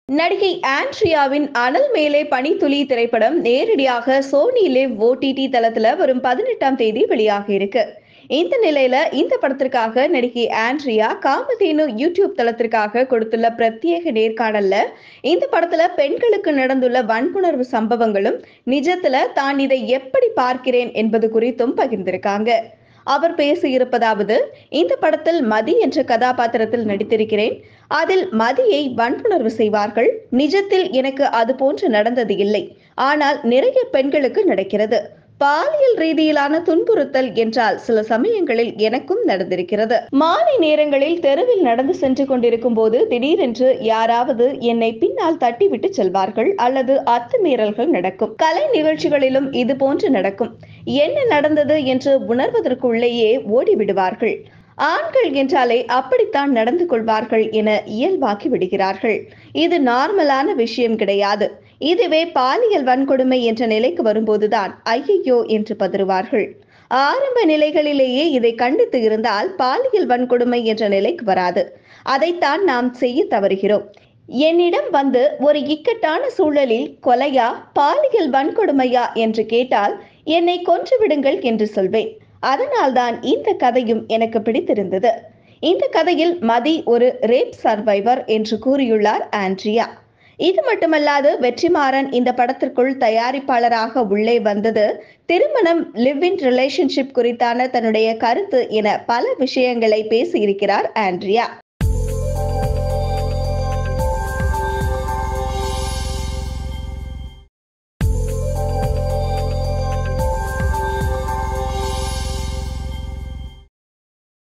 நடிகை ஆண்ட்ரியாவின் அனல் மேலே பனித்துளி திரைப்படம் நேரடியாக சோனி லிவ் ஓடிடி தளத்துல வரும் பதினெட்டாம் தேதி வெளியாக இருக்கு இந்த நிலையில இந்த படத்திற்காக நடிகை ஆண்ட்ரியா காமதேனு யூடியூப் தளத்திற்காக கொடுத்துள்ள பிரத்யேக நேர்காணல்ல இந்த படத்துல பெண்களுக்கு நடந்துள்ள வன்புணர்வு சம்பவங்களும் நிஜத்துல தான் இதை எப்படி பார்க்கிறேன் என்பது குறித்தும் பகிர்ந்திருக்காங்க அவர் பேசியிருப்பதாவது இந்த படத்தில் மதி என்ற கதாபாத்திரத்தில் நடித்திருக்கிறேன் அதில் மதியை வன்புணர்வு செய்வார்கள் நிஜத்தில் எனக்கு அது போன்று நடந்தது இல்லை ஆனால் நிறைய பெண்களுக்கு நடக்கிறது பாலியல் ரீதியிலான துன்புறுத்தல் என்றால் சில சமயங்களில் எனக்கும் நடந்திருக்கிறது மாலை நேரங்களில் தெருவில் நடந்து சென்று கொண்டிருக்கும் போது திடீரென்று யாராவது என்னை பின்னால் தட்டிவிட்டு செல்வார்கள் அல்லது அத்துமீறல்கள் நடக்கும் கலை நிகழ்ச்சிகளிலும் இது போன்று நடக்கும் என்ன நடந்தது என்று உணர்வதற்குள்ளேயே ஓடிவிடுவார்கள் ஆண்கள் என்றாலே அப்படித்தான் நடந்து கொள்வார்கள் என இயல்பாக்கி விடுகிறார்கள் இது நார்மலான விஷயம் கிடையாது இதுவே பாலியல் வன்கொடுமை என்ற நிலைக்கு வரும்போதுதான் ஐயையோ என்று பதறுவார்கள் ஆரம்ப நிலைகளிலேயே இதை கண்டித்து இருந்தால் பாலியல் வன்கொடுமை என்ற நிலைக்கு வராது அதைத்தான் நாம் செய்ய தவறுகிறோம் என்னிடம் வந்து ஒரு இக்கட்டான சூழலில் கொலையா பாலியல் வன்கொடுமையா என்று கேட்டால் என்னை கொன்று விடுங்கள் என்று சொல்வேன் அதனால்தான் இந்த கதையும் எனக்கு பிடித்திருந்தது இந்த கதையில் மதி ஒரு ரேப் சர்வைவர் என்று கூறியுள்ளார் ஆண்ட்ரியா இது மட்டுமல்லாது வெற்றிமாறன் இந்த படத்திற்குள் தயாரிப்பாளராக உள்ளே வந்தது திருமணம் லிவ் இன் ரிலேஷன்ஷிப் குறித்தான தன்னுடைய கருத்து என பல விஷயங்களை பேசியிருக்கிறார் ஆண்ட்ரியா